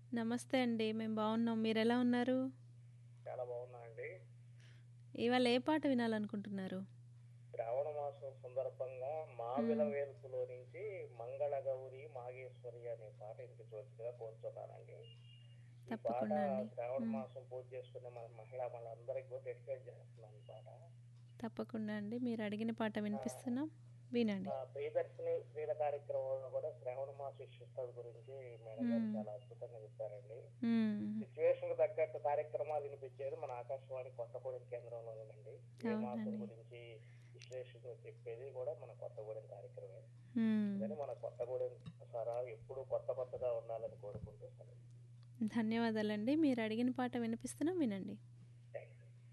నమస్తే అండి మేము బాగున్నాం మీరు ఎలా ఉన్నారు చాలా బాగున్నానండి ఇవాళ ఏ పాట వినాలనుకుంటున్నారు శ్రావణ మాసం సందర్భంగా మావిల వేల్పులో నుంచి మంగళ గౌరి మాగేశ్వరి అనే పాట వినిపించవలసిందిగా కోరుతున్నానండి ఈ పాట తప్పకుండా అండి. శ్రావణ మాసం పూజ చేసుకునే మన మహిళా మనందరికి కూడా డెడికేట్ చేస్తున్నాను ఈ పాట తప్పకుండా అండి మీరు అడిగిన పాట వినిపిస్తున్నాం వినండి ఆ ప్రియదర్శిని స్త్రీల కార్యక్రమంలో కూడా శ్రావణ మాస విశిష్టత గురించి మేడం గారు చాలా అద్భుతంగా చెప్పారండి మ్మ్. సిచ్యువేషన్ కు తగ్గట్టు కార్యక్రమాలు వినిపించేది మన ఆకాశవాణి కొత్తగూడెం కేంద్రంలోనేనండి ఏ మాసం గురించి విశ్లేషణ చెప్పేది కూడా మన కొత్తగూడెం కార్యక్రమే మ్మ్. కానీ మన కొత్తగూడెం సారా ఎప్పుడు కొత్త కొత్తగా ఉండాలని కోరుకుంటూ సెలవు. ధన్యవాదాలండి మీరు అడిగిన పాట వినిపిస్తున్నాం వినండి